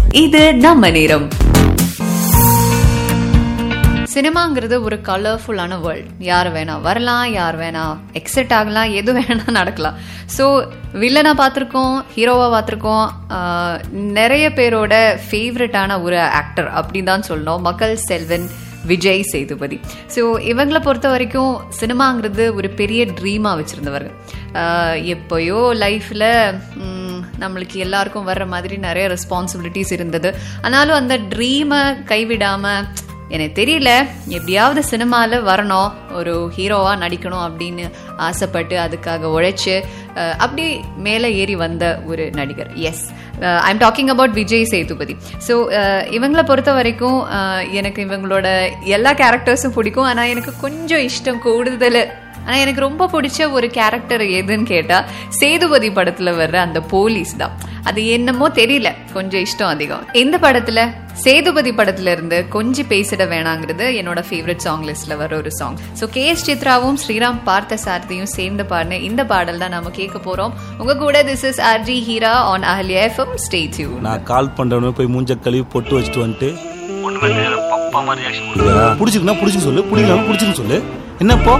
இது நம்ம நேரம் சினிமாங்கிறது ஒரு கலர்ஃபுல்லான வேர்ல்ட் யார் வேணா வரலாம் யார் வேணா எக்ஸிட் ஆகலாம் எது வேணா நடக்கலாம் ஸோ வில்லனா பார்த்துருக்கோம் ஹீரோவா பார்த்துருக்கோம் ஆஹ், நிறைய பேரோட ஃபேவரட்டான ஒரு ஆக்டர் அப்படின்னு தான் சொல்லணும் மக்கள் செல்வன் விஜய் சேதுபதி ஸோ இவங்களை பொறுத்த வரைக்கும் சினிமாங்கிறது ஒரு பெரிய ட்ரீமாக வச்சுருந்தவர் எப்போயோ லைஃப்பில் நம்மளுக்கு எல்லாருக்கும் வர்ற மாதிரி நிறைய ரெஸ்பான்சிபிலிட்டிஸ் இருந்தது ஆனாலும் அந்த ட்ரீமை கைவிடாமல் எனக்கு தெரியல எப்படியாவது சினிமாவில் வரணும் ஒரு ஹீரோவாக நடிக்கணும் அப்படின்னு ஆசைப்பட்டு அதுக்காக உழைச்சு அஹ், அப்படி மேலே ஏறி வந்த ஒரு நடிகர் yes I am talking about Vijay Sethupathi so இவங்களை பொறுத்த வரைக்கும் அஹ், எனக்கு இவங்களோட எல்லா கேரக்டர்ஸும் பிடிக்கும் ஆனால் எனக்கு கொஞ்சம் இஷ்டம் கூடுதல் ஆனால் எனக்கு ரொம்ப பிடிச்ச ஒரு கேரக்டர் எதுன்னு கேட்டால் சேதுபதி படத்தில் வர்ற அந்த போலீஸ் தான் அது என்னமோ தெரியல கொஞ்சம் இஷ்டம் அதிகம் இந்த படத்தில் சேதுபதி படத்துல இருந்து கொஞ்சி பேசிட வேணாங்கிறது என்னோட ஃபேவரட் சாங் லிஸ்ட்ல வர ஒரு சாங் ஸோ கே எஸ் சித்ராவும் ஸ்ரீராம் பார்த்த சாரதியும் சேர்ந்து பாடின இந்த பாடல் தான் நம்ம கேட்க போறோம் உங்க கூட this is RJ Heera on Ahalya FM stay tune நான் கால் பண்றவன போய் மூஞ்ச கழுவி பொட்டு வச்சுட்டு வந்துட்டு ஒண்ணுமே தெரியல பப்பா மாதிரி reaction கொடுக்குற. புடிச்சிருக்குன்னா புடிச்சுன்னு சொல்லு புடிக்கலாம் புடிச்சுன்னு சொல்லு என்னப்போ